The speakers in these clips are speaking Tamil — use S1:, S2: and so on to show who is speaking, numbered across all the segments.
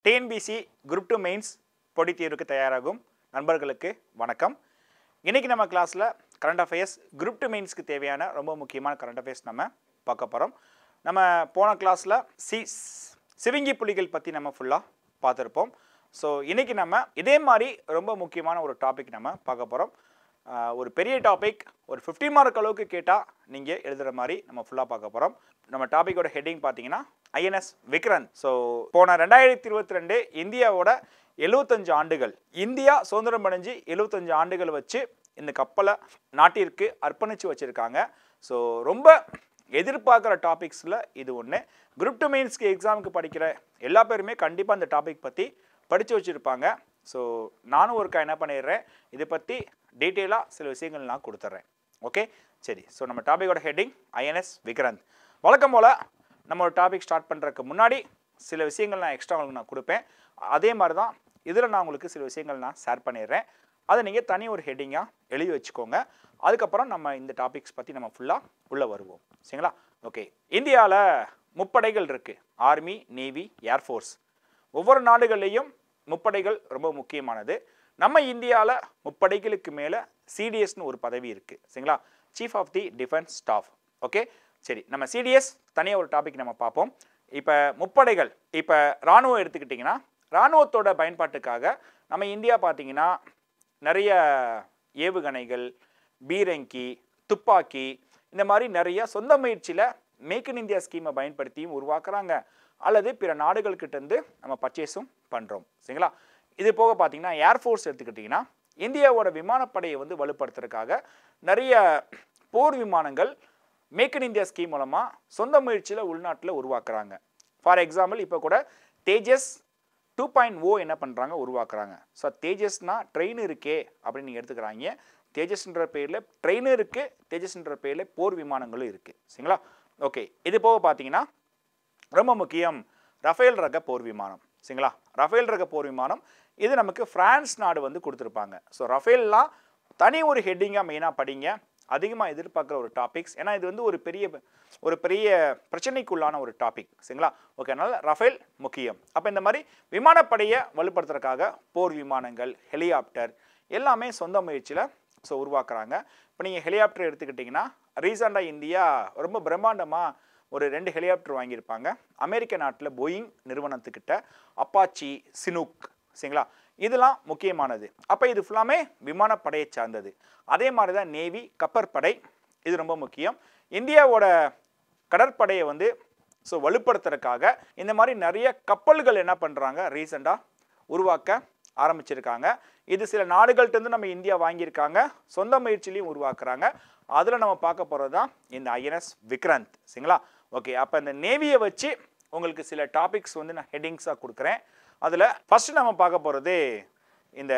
S1: டிஎன்பிசி குரூப் டூ மெயின்ஸ் போட்டித் தேர்வுக்கு தயாராகும் நண்பர்களுக்கு வணக்கம் இன்றைக்கி நம்ம கிளாஸில் கரண்ட் அஃபேர்ஸ் குரூப் டூ மெயின்ஸ்க்கு தேவையான ரொம்ப முக்கியமான கரண்ட் அஃபேர்ஸ் நம்ம பார்க்க போகிறோம் நம்ம போன கிளாஸில் சி சிவிங்கி புலிகள் பற்றி நம்ம ஃபுல்லாக பார்த்துருப்போம் ஸோ இன்றைக்கி நம்ம இதே மாதிரி ரொம்ப முக்கியமான ஒரு டாபிக் நம்ம பார்க்க போகிறோம் ஒரு பெரிய டாபிக் ஒரு 50 மார்க் அளவுக்கு கேட்டால் நீங்கள் எழுதுகிற மாதிரி நம்ம ஃபுல்லாக பார்க்க போகிறோம் நம்ம டாப்பிக்கோட ஹெட்டிங் பார்த்தீங்கன்னா ஐஎன்எஸ் விக்ரந்த் ஸோ போன ரெண்டாயிரத்தி இருபத்தி ரெண்டு இந்தியாவோட எழுபத்தஞ்சு ஆண்டுகள் இந்தியா சுதந்திரம் அடைஞ்சு எழுபத்தஞ்சு ஆண்டுகள் வச்சு இந்த கப்பலை நாட்டிற்கு அர்ப்பணித்து வச்சுருக்காங்க ஸோ ரொம்ப எதிர்பார்க்குற டாபிக்ஸில் இது ஒன்று குரூப் டூ மெயின்ஸ்க்கு எக்ஸாமுக்கு படிக்கிற எல்லா பேருமே கண்டிப்பாக இந்த டாபிக் பற்றி படித்து வச்சுருப்பாங்க ஸோ நானும் ஒருக்கா என்ன பண்ணிடுறேன் இதை பற்றி டீட்டெயிலாக சில விஷயங்கள் நான் கொடுத்துட்றேன் ஓகே சரி ஸோ நம்ம டாபிக்கோட ஹெட்டிங் ஐஎன்எஸ் விக்ராந்த் வழக்கம் போல் நம்ம ஒரு டாபிக் ஸ்டார்ட் பண்ணுறதுக்கு முன்னாடி சில விஷயங்கள் நான் எக்ஸ்ட்ரா உங்களுக்கு நான் கொடுப்பேன் அதே மாதிரி தான் இதில் நான் உங்களுக்கு சில விஷயங்கள் நான் ஷேர் பண்ணிடுறேன் அதை நீங்கள் தனி ஒரு ஹெட்டிங்காக எழுதி வச்சுக்கோங்க அதுக்கப்புறம் நம்ம இந்த டாபிக்ஸ் பற்றி நம்ம ஃபுல்லாக உள்ளே வருவோம் சரிங்களா ஓகே இந்தியாவில் முப்படைகள் இருக்குது ஆர்மி நேவி ஏர்ஃபோர்ஸ் ஒவ்வொரு நாடுகள்லேயும் முப்படைகள் ரொம்ப முக்கியமானது நம்ம இந்தியாவில் முப்படைகளுக்கு மேலே சிடிஎஸ்னு ஒரு பதவி இருக்குது சரிங்களா chief of the defence staff okay சரி நம்ம சிடிஎஸ் தனியாக ஒரு டாபிக் நம்ம பார்ப்போம் இப்போ முப்படைகள் இப்போ இராணுவம் எடுத்துக்கிட்டிங்கன்னா இராணுவத்தோட பயன்பாட்டுக்காக நம்ம இந்தியா பார்த்தீங்கன்னா நிறைய ஏவுகணைகள் பீரங்கி துப்பாக்கி இந்த மாதிரி நிறைய சொந்த முயற்சியில் மேக் இன் இந்தியா ஸ்கீமை பயன்படுத்தியும் உருவாக்குறாங்க அல்லது பிற நாடுகள்கிட்ட இருந்து நம்ம பர்ச்சேஸும் பண்ணுறோம் சரிங்களா இது போக பார்த்தீங்கன்னா ஏர்ஃபோர்ஸ் எடுத்துக்கிட்டிங்கன்னா இந்தியாவோட விமானப்படையை வந்து வலுப்படுத்துறதுக்காக நிறைய போர் விமானங்கள் மேக் இன் இந்தியா ஸ்கீம் மூலமாக சொந்த முயற்சியில் உள்நாட்டில் உருவாக்குறாங்க ஃபார் எக்ஸாம்பிள் இப்போ கூட தேஜஸ் டூ பாயிண்ட் ஓ என்ன பண்ணுறாங்க உருவாக்குறாங்க ஸோ தேஜஸ்னா ட்ரெயின் இருக்கே அப்படின்னு நீங்கள் எடுத்துக்கிறாங்க தேஜஸ்ன்ற பேரில் ட்ரெயினும் இருக்குது தேஜஸ்ன்ற பேரில் போர் விமானங்களும் இருக்குது சரிங்களா ஓகே இது போக பார்த்தீங்கன்னா ரொம்ப முக்கியம் ரஃபேல் ரக போர் விமானம் சரிங்களா ரஃபேல் ரக போர் விமானம் இது நமக்கு பிரான்ஸ் நாடு வந்து கொடுத்துருப்பாங்க ஸோ ரஃபேல்லாம் தனி ஒரு ஹெட்டிங்காக மெயினாக படிங்க அதிகமாக எதிர்பார்க்குற ஒரு டாபிக்ஸ் ஏன்னா இது வந்து ஒரு பெரிய ஒரு பெரிய பிரச்சனைக்குள்ளான ஒரு டாபிக் சரிங்களா ஓகே அதனால் ரஃபேல் முக்கியம் அப்போ இந்த மாதிரி விமானப்படையை வலுப்படுத்துறதுக்காக போர் விமானங்கள் ஹெலிகாப்டர் எல்லாமே சொந்த முயற்சியில் ஸோ உருவாக்குறாங்க இப்போ நீங்கள் ஹெலிகாப்டர் எடுத்துக்கிட்டிங்கன்னா ரீசெண்டாக இந்தியா ரொம்ப பிரம்மாண்டமாக ஒரு ரெண்டு ஹெலிகாப்டர் வாங்கியிருப்பாங்க அமெரிக்க நாட்டில் போயிங் நிறுவனத்துக்கிட்ட அப்பாச்சி சினுக் சரிங்களா இதெல்லாம் முக்கியமானது அப்போ இது ஃபுல்லாமே விமானப்படையை சார்ந்தது அதே மாதிரி தான் நேவி கப்பற்படை இது ரொம்ப முக்கியம் இந்தியாவோட கடற்படையை வந்து ஸோ வலுப்படுத்துறதுக்காக இந்த மாதிரி நிறைய கப்பல்கள் என்ன பண்ணுறாங்க ரீசெண்டாக உருவாக்க ஆரம்பிச்சிருக்காங்க இது சில நாடுகள்கிட்டருந்து நம்ம இந்தியா வாங்கியிருக்காங்க சொந்த முயற்சிலையும் உருவாக்குறாங்க அதில் நம்ம பார்க்க போகிறது தான் இந்த ஐஎன்எஸ் விக்ராந்த் சரிங்களா ஓகே அப்போ இந்த நேவியை வச்சு உங்களுக்கு சில டாபிக்ஸ் வந்து நான் ஹெட்டிங்ஸாக கொடுக்குறேன் அதில் ஃபஸ்ட்டு நம்ம பார்க்க போகிறது இந்த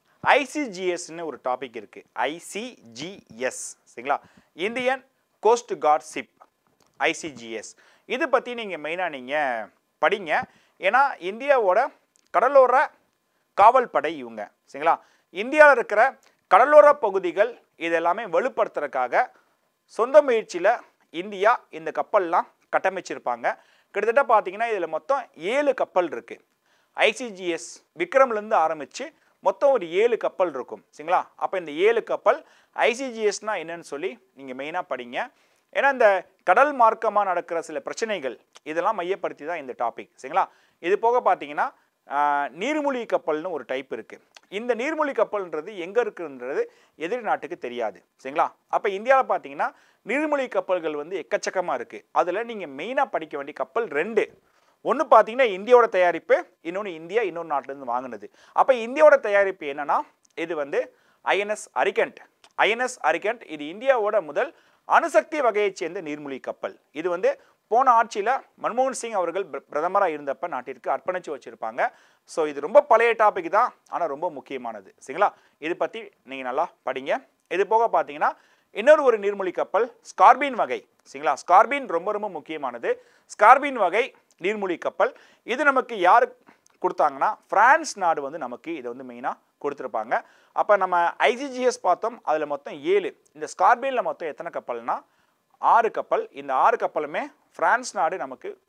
S1: ஐசிஜிஎஸ்னு ஒரு டாபிக் இருக்குது ஐசிஜிஎஸ் சரிங்களா Indian coast guard ship ICGS இது பற்றி நீங்கள் மெயினாக நீங்கள் படிங்க ஏன்னா இந்தியாவோட கடலோர காவல் படை இவங்க சரிங்களா இந்தியாவில் இருக்கிற கடலோர பகுதிகள் இதெல்லாமே வலுப்படுத்துறதுக்காக சொந்த முயற்சியில் இந்தியா இந்த கப்பல்லாம் கட்டமைச்சிருப்பாங்க கிட்டத்தட்ட பார்த்தீங்கன்னா இதில் மொத்தம் ஏழு கப்பல் இருக்குது ஐசிஜிஎஸ் விக்ரம்லேருந்து ஆரம்பித்து மொத்தம் ஒரு ஏழு கப்பல் இருக்கும் சரிங்களா அப்போ இந்த ஏழு கப்பல் ஐசிஜிஎஸ்னால் என்னன்னு சொல்லி நீங்கள் மெயினாக படிங்க ஏன்னா இந்த கடல் மார்க்கமாக நடக்கிற சில பிரச்சனைகள் இதெல்லாம் மையப்படுத்தி தான் இந்த டாபிக் சரிங்களா இது போக பார்த்தீங்கன்னா நீர்மூழ்கி கப்பல்னு ஒரு டைப் இருக்குது இந்த நீர்மூழ்கி கப்பல்ன்றது எங்கே இருக்குன்றது எதிரி நாட்டுக்கு தெரியாது சரிங்களா அப்போ இந்தியாவில் பார்த்தீங்கன்னா நீர்மூழ்கி கப்பல்கள் வந்து எக்கச்சக்கமாக இருக்குது அதில் நீங்கள் மெயினாக படிக்க வேண்டிய கப்பல் ரெண்டு ஒன்று பார்த்தீங்கன்னா இந்தியாவோட தயாரிப்பு இன்னொன்று இந்தியா இன்னொரு நாட்டிலேருந்து வாங்கினது அப்போ இந்தியாவோட தயாரிப்பு என்னன்னா இது வந்து ஐஎன்எஸ் அரிகண்ட் ஐஎன்எஸ் அரிகண்ட் இது இந்தியாவோட முதல் அணுசக்தி வகையைச் சேர்ந்த நீர்மூழ்கி கப்பல் இது வந்து போன ஆட்சியில் மன்மோகன் சிங் அவர்கள் பிரதமராக இருந்தப்ப நாட்டிற்கு அர்ப்பணித்து வச்சுருப்பாங்க ஸோ இது ரொம்ப பழைய டாபிக் தான் ஆனால் ரொம்ப முக்கியமானது சரிங்களா இது பற்றி நீங்கள் நல்லா படிங்க இது போக பார்த்தீங்கன்னா இன்னொரு ஒரு நீர்மூழ்கி கப்பல் ஸ்கார்பின் வகை சரிங்களா ஸ்கார்பின் ரொம்ப ரொம்ப முக்கியமானது ஸ்கார்பின் வகை நீர்மூழ்கி கப்பல் இது நமக்கு யார் கொடுத்தாங்கன்னா பிரான்ஸ் நாடு வந்து நமக்கு இதை வந்து மெயினாக கொடுத்துருப்பாங்க அப்போ நம்ம ஐசிஜிஎஸ் பார்த்தோம் அதில் மொத்தம் ஏழு இந்த ஸ்கார்பினில் மொத்தம் எத்தனை கப்பல்னா ஆறு கப்பல் இந்த ஆறு கப்பலுமே பிரான்ஸ் நாடு நமக்கு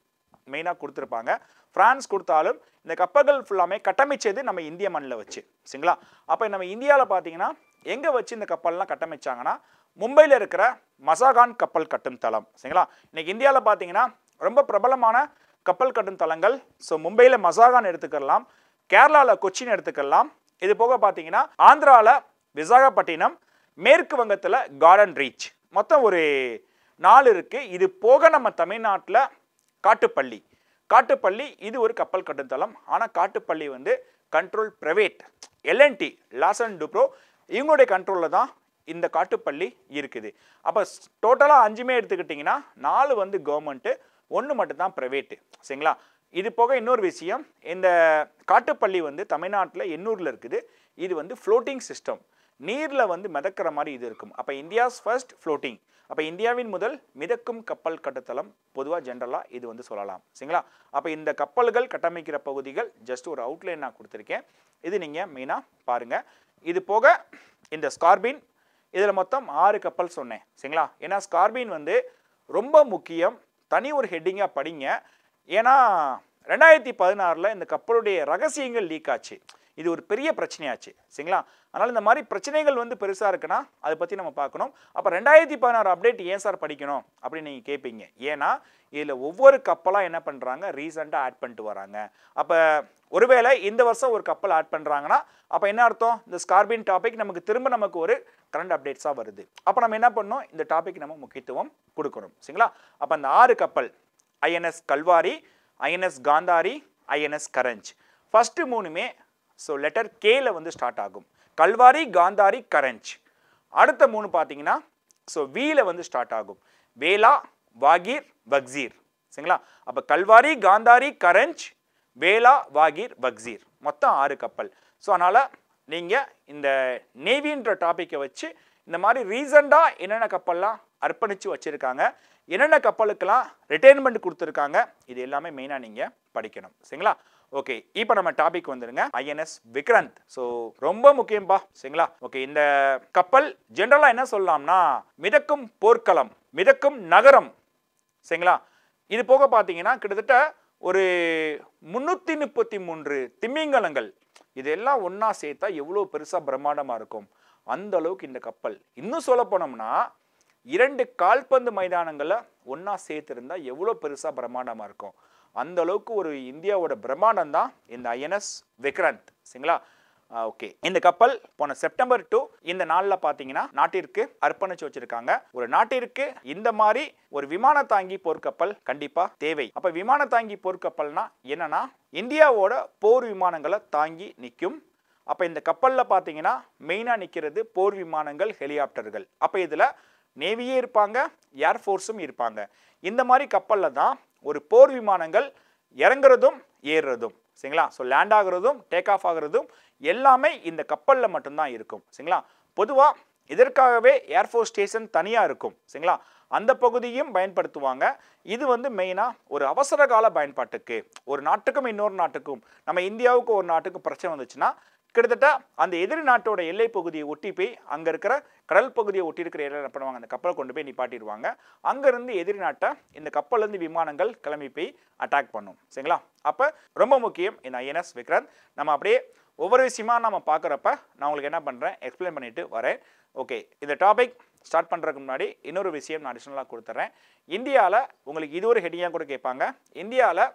S1: மெயினாக கொடுத்துருப்பாங்க பிரான்ஸ் கொடுத்தாலும் இந்த கப்பல்கள் ஃபுல்லாமே கட்டமைச்சது நம்ம இந்திய மண்ணில் வச்சு சரிங்களா அப்போ நம்ம இந்தியாவில் பார்த்தீங்கன்னா எங்கே வச்சு இந்த கப்பல்லாம் கட்டமைச்சாங்கன்னா மும்பையில் இருக்கிற மசாகான் கப்பல் கட்டும் தளம் சரிங்களா இன்னைக்கு இந்தியாவில் பார்த்தீங்கன்னா ரொம்ப பிரபலமான கப்பல் கட்டும் தளங்கள் ஸோ மும்பையில் மசாகான் எடுத்துக்கலாம் கேரளாவில் கொச்சின் எடுத்துக்கலாம் இது போக பார்த்தீங்கன்னா ஆந்திராவில் விசாகப்பட்டினம் மேற்கு வங்கத்தில் கார்டன் ரீச் மொத்தம் ஒரு நாலு இருக்குது இது போக நம்ம தமிழ்நாட்டில் காட்டுப்பள்ளி காட்டுப்பள்ளி இது ஒரு கப்பல் கட்டுத்தளம் ஆனால் காட்டுப்பள்ளி வந்து control private LNT Larsen Toubro இவங்களுடைய கண்ட்ரோலில் தான் இந்த காட்டுப்பள்ளி இருக்குது அப்போ டோட்டலாக அஞ்சுமே எடுத்துக்கிட்டிங்கன்னா நாலு வந்து கவர்மெண்ட்டு ஒன்று மட்டும்தான் ப்ரைவேட்டு சரிங்களா இது போக இன்னொரு விஷயம் இந்த காட்டுப்பள்ளி வந்து தமிழ்நாட்டில் எண்ணூரில் இருக்குது இது வந்து ஃப்ளோட்டிங் சிஸ்டம் நீரில் வந்து மிதக்கிற மாதிரி இது இருக்கும் அப்போ இந்தியாஸ் ஃபர்ஸ்ட் ஃப்ளோட்டிங் அப்போ இந்தியாவின் முதல் மிதக்கும் கப்பல் கட்டுத்தளம் பொதுவாக ஜென்ரலாக இது வந்து சொல்லலாம் சரிங்களா அப்போ இந்த கப்பல்கள் கட்டமைக்கிற பகுதிகள் ஜஸ்ட் ஒரு அவுட்லைன் நான் கொடுத்துருக்கேன் இது நீங்கள் மெயினாக பாருங்கள் இது போக இந்த ஸ்கார்பின் இதில் மொத்தம் ஆறு கப்பல் சொன்னேன் சரிங்களா ஏன்னா ஸ்கார்பின் வந்து ரொம்ப முக்கியம் தனி ஒரு ஹெட்டிங்காக படிங்க ஏன்னா ரெண்டாயிரத்தி பதினாறில் இந்த கப்பலுடைய ரகசியங்கள் லீக் ஆச்சு இது ஒரு பெரிய பிரச்சனையாச்சு சரிங்களா அதனால் இந்த மாதிரி பிரச்சனைகள் வந்து பெருசாக இருக்குன்னா அதை பற்றி நம்ம பார்க்கணும் அப்போ ரெண்டாயிரத்தி பதினாறு அப்டேட் ஏன் சார் படிக்கணும் அப்படின்னு நீங்கள் கேட்பீங்க ஏன்னா இதில் ஒவ்வொரு கப்பலாக என்ன பண்ணுறாங்க ரீசெண்டாக ஆட் பண்ணிட்டு வராங்க அப்போ ஒருவேளை இந்த வருஷம் ஒரு கப்பல் ஆட் பண்ணுறாங்கன்னா அப்போ என்ன அர்த்தம் இந்த ஸ்கார்பின் டாபிக் நமக்கு திரும்ப நமக்கு ஒரு கரண்ட் அப்டேட்ஸாக வருது அப்போ நம்ம என்ன பண்ணணும் இந்த டாபிக் நம்ம முக்கியத்துவம் கொடுக்கணும் சரிங்களா அப்போ அந்த ஆறு கப்பல் INS Kalvari INS Khanderi INS Karanj first மூணுமே ஸோ லெட்டர் கேல வந்து ஸ்டார்ட் ஆகும் கல்வாரி காந்தாரி கரஞ்ச் அடுத்த மூணு பார்த்தீங்கன்னா ஸோ வீல வந்து ஸ்டார்ட் ஆகும் வேலா வாகீர் வக்சீர் சரிங்களா அப்போ கல்வாரி காந்தாரி கரஞ்ச் வேலா வாகீர் வக்சீர் மொத்தம் ஆறு கப்பல் ஸோ அதனால் நீங்கள் இந்த நேவின்ற டாப்பிக்கை வச்சு இந்த மாதிரி ரீசண்டாக என்னென்ன கப்பல்லாம் அர்ப்பணித்து வச்சுருக்காங்க என்னென்ன கப்பலுக்கெல்லாம் ரிட்டைர்மெண்ட் கொடுத்துருக்காங்க இது எல்லாமே மெயினாக நீங்கள் படிக்கணும் சரிங்களா ஓகே இப்போ நம்ம டாபிக் வந்துருங்க ஐஎன்எஸ் விக்ரந்த் ஸோ ரொம்ப முக்கியம்பா சரிங்களா ஓகே இந்த கப்பல் ஜென்ரலாக என்ன சொல்லலாம்னா மிதக்கும் போர்க்களம் மிதக்கும் நகரம் சரிங்களா இது போக பார்த்தீங்கன்னா கிட்டத்தட்ட ஒரு முந்நூற்றி முப்பத்தி மூன்று திமிங்கலங்கள் இதெல்லாம் ஒன்றா சேர்த்தா எவ்வளோ பெருசாக பிரம்மாண்டமாக இருக்கும் அந்த அளவுக்கு இந்த கப்பல் இன்னும் சொல்ல போனோம்னா இரண்டு கால்பந்து மைதானங்களை ஒன்றா சேர்த்துருந்தா எவ்வளோ பெருசாக பிரம்மாண்டமாக இருக்கும் அந்த அளவுக்கு ஒரு இந்தியாவோட பிரம்மாண்டம் தான் இந்த ஐஎன்எஸ் விக்ராந்த் சரிங்களா ஓகே இந்த கப்பல் போன செப்டம்பர் டூ இந்த நாளில் பார்த்தீங்கன்னா நாட்டிற்கு அர்ப்பணிச்சு வச்சிருக்காங்க ஒரு நாட்டிற்கு இந்த மாதிரி ஒரு விமான தாங்கி போர்க்கப்பல் கண்டிப்பாக தேவை அப்போ விமான தாங்கி போர்க்கப்பல்னா என்னன்னா இந்தியாவோட போர் விமானங்களை தாங்கி நிற்கும் அப்போ இந்த கப்பலில் பார்த்தீங்கன்னா மெயினாக நிற்கிறது போர் விமானங்கள் ஹெலிகாப்டர்கள் அப்போ இதில் நேவியே இருப்பாங்க ஏர்ஃபோர்ஸும் இருப்பாங்க இந்த மாதிரி கப்பலில் தான் ஒரு போர் விமானங்கள் இறங்குறதும் ஏறுறதும் சரிங்களா ஸோ லேண்ட் ஆகுறதும் டேக் ஆஃப் ஆகுறதும் எல்லாமே இந்த கப்பலில் மட்டும்தான் இருக்கும் சரிங்களா பொதுவாக இதற்காகவே ஏர்ஃபோர்ஸ் ஸ்டேஷன் தனியாக இருக்கும் சரிங்களா அந்த பகுதியும் பயன்படுத்துவாங்க இது வந்து மெயினாக ஒரு அவசர கால பயன்பாட்டுக்கு ஒரு நாட்டுக்கும் இன்னொரு நாட்டுக்கும் நம்ம இந்தியாவுக்கு ஒரு நாட்டுக்கும் பிரச்சனை வந்துச்சுன்னா கிட்டத்தட்ட அந்த எதிரி நாட்டோட எல்லை பகுதியை ஒட்டி போய் அங்கே இருக்கிற கடல் பகுதியை ஒட்டி இருக்கிற இடம் என்ன பண்ணுவாங்க அந்த கப்பலை கொண்டு போய் நிப்பாட்டிடுவாங்க அங்கேருந்து எதிரி நாட்டை இந்த கப்பல்லேருந்து விமானங்கள் கிளம்பி போய் அட்டாக் பண்ணும் சரிங்களா அப்போ ரொம்ப முக்கியம் இந்த ஐஎன்எஸ் விக்ராந்த் நம்ம அப்படியே ஒவ்வொரு விஷயமா நம்ம பார்க்குறப்ப நான் உங்களுக்கு என்ன பண்ணுறேன் எக்ஸ்பிளைன் பண்ணிட்டு வரேன் ஓகே இந்த டாபிக் ஸ்டார்ட் பண்ணுறதுக்கு முன்னாடி இன்னொரு விஷயம் நான் அடிஷ்னலாக கொடுத்துட்றேன் இந்தியாவில் உங்களுக்கு இது ஒரு ஹெட்டிங்காக கூட கேட்பாங்க இந்தியாவில்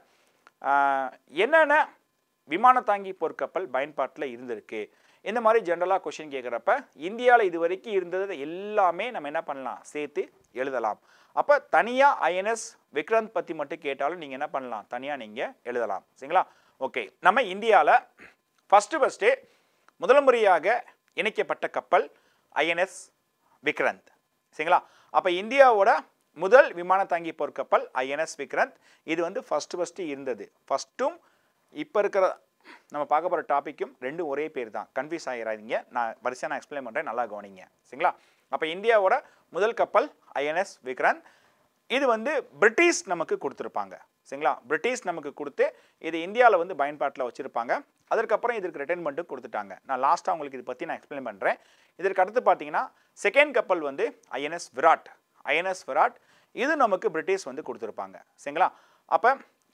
S1: என்னென்ன விமான தாங்கி போர்க்கப்பல் பயன்பாட்டில் இருந்திருக்கு இந்த மாதிரி ஜென்ரலாக கொஷின் கேட்குறப்ப இந்தியாவில் இது வரைக்கும் இருந்தது எல்லாமே நம்ம என்ன பண்ணலாம் சேர்த்து எழுதலாம் அப்போ தனியாக ஐஎன்எஸ் விக்ராந்த் பற்றி மட்டும் கேட்டாலும் நீங்கள் என்ன பண்ணலாம் தனியாக நீங்கள் எழுதலாம் சரிங்களா ஓகே நம்ம இந்தியாவில் ஃபஸ்ட்டு ஃபஸ்ட்டு முதல் முறையாக இணைக்கப்பட்ட கப்பல் ஐஎன்எஸ் விக்ராந்த் சரிங்களா அப்போ இந்தியாவோட முதல் விமான தாங்கி போர்க்கப்பல் ஐஎன்எஸ் விக்ராந்த் இது வந்து ஃபஸ்ட்டு ஃபஸ்ட்டு இருந்தது ஃபஸ்ட்டும் இப்போ இருக்கிற நம்ம பார்க்க போகிற டாப்பிக்கும் ரெண்டும் ஒரே பேர் தான் கன்ஃபியூஸ் ஆகிடாதீங்க நான் வரிசையாக நான் எக்ஸ்பிளைன் பண்ணுறேன் நல்லா கவனிங்க சரிங்களா அப்போ இந்தியாவோட முதல் கப்பல் ஐஎன்எஸ் விக்ராந்த் இது வந்து பிரிட்டிஷ் நமக்கு கொடுத்துருப்பாங்க சரிங்களா பிரிட்டிஷ் நமக்கு கொடுத்து இது இந்தியாவில் வந்து பயன்பாட்டில் வச்சுருப்பாங்க அதற்கப்புறம் இதற்கு ரிட்டைன்மெண்ட்டும் கொடுத்துட்டாங்க நான் லாஸ்ட்டாக உங்களுக்கு இதை பற்றி நான் எக்ஸ்பிளைன் பண்ணுறேன் இதற்கு அடுத்து பார்த்தீங்கன்னா செகண்ட் கப்பல் வந்து ஐஎன்எஸ் விராட் ஐஎன்எஸ் விராட் இது நமக்கு பிரிட்டிஷ் வந்து கொடுத்துருப்பாங்க சரிங்களா அப்போ